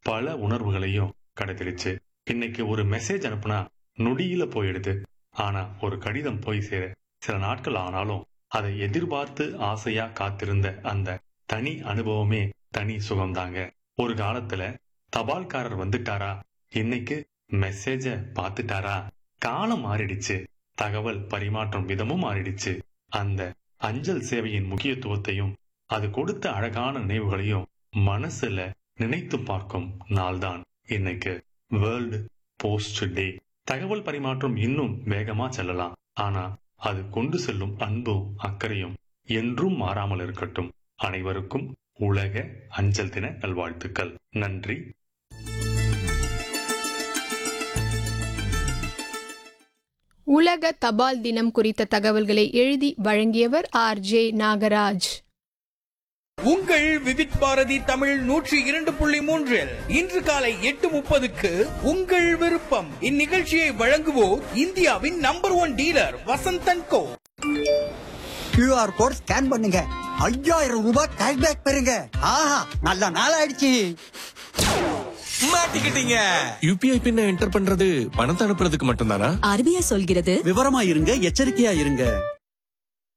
பல உணர்வுகளையும் கடத்திடுச்சு இன்னைக்கு ஒரு மெசேஜ் அனுப்புனா நொடியில போயிடுது ஆனா ஒரு கடிதம் போய் சேர சில நாட்கள் ஆனாலும் அதை எதிர்பார்த்து ஆசையா காத்திருந்த அந்த தனி அனுபவமே தனி சுகம்தாங்க ஒரு காலத்துல தபால்காரர் வந்துட்டாரா இன்னைக்கு மெசேஜ பார்த்துட்டாரா காலம் மாறிடுச்சு தகவல் பரிமாற்றம் விதமும் மாறிடுச்சு அந்த அஞ்சல் சேவையின் முக்கியத்துவத்தையும் அது கொடுத்த அழகான நினைவுகளையும் மனசுல நினைத்து பார்க்கும் நாள்தான் இன்னைக்கு வேர்ல்டு போஸ்ட் டே தகவல் பரிமாற்றம் இன்னும் வேகமா செல்லலாம் ஆனா அது கொண்டு செல்லும் அன்பும் அக்கறையும் என்றும் மாறாமல் இருக்கட்டும் அனைவருக்கும் உலக அஞ்சல் தின நல்வாழ்த்துக்கள் நன்றி உலக தபால் தினம் குறித்த தகவல்களை எழுதி வழங்கியவர் ஆர் ஜே நாகராஜ் உங்கள் விவித் பாரதி தமிழ் நூற்றி இரண்டு புள்ளி மூன்றில் இன்று காலை எட்டு முப்பதுக்கு உங்கள் விருப்பம் இந்நிகழ்ச்சியை வழங்குவோர் இந்தியாவின் number one dealer Vasanthan co QR code scan பண்ணுங்க ஐயாயிரம் ரூபாய் கேஷ்பேக் பெறுங்க ஆஹா நல்ல நாள் ஆயிடுச்சு மாட்டிக்கிட்டீங்க யூபிஐ பின்ன என்டர் பண்றது பணத்தை அனுப்புறதுக்கு மட்டும்தானா ஆர்பிஐ சொல்கிறது விவரமா இருங்க எச்சரிக்கையா இருங்க